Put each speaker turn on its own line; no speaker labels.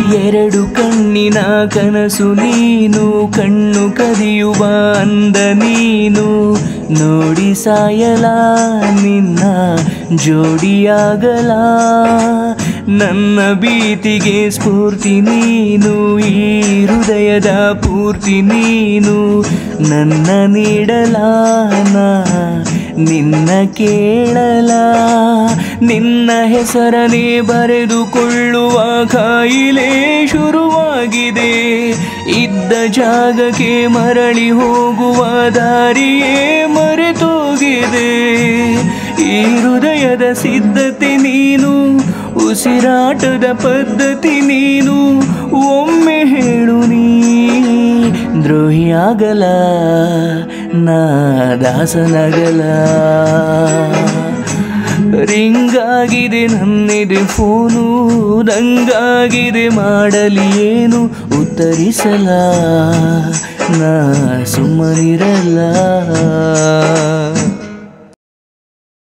ಎರಡು ಕಣ್ಣಿನ ಕನಸು ನೀನು ಕಣ್ಣು ಕದಿಯುವ ಅಂದ ನೀನು ನೋಡಿ ಸಾಯಲ ನಿನ್ನ ಜೋಡಿಯಾಗಲ ನನ್ನ ಭೀತಿಗೆ ಸ್ಫೂರ್ತಿ ನೀನು ಈ ಹೃದಯದ ಪೂರ್ತಿ ನೀನು ನನ್ನ ನೀಡಲಾನ ನಿನ್ನ ಕೇಳಲ ನಿನ್ನ ಹೆಸರನೇ ಬರೆದುಕೊಳ್ಳುವ ಕಾಯಿಲೆ ಶುರುವಾಗಿದೆ ಇದ್ದ ಜಾಗಕ್ಕೆ ಮರಳಿ ಹೋಗುವ ದಾರಿಯೇ ಮರೆತೋಗಿದೆ ಈ ಹೃದಯದ ಸಿದ್ಧತೆ ನೀನು ಉಸಿರಾಟದ ಪದ್ಧತಿ ನೀನು ಒಮ್ಮೆ ಹೇಳು ನೀ ದ್ರೋಹಿಯಾಗಲ ನಾ ದಾಸನಗಲ ರಿಂಗಾಗಿದೆ ನನ್ನಿದೆ ಫೋನು ರಂಗಾಗಿದೆ ಮಾಡಲಿ ಏನು ಉತ್ತರಿಸಲ ನಾ ಸುಮ್ಮನಿರಲ್ಲ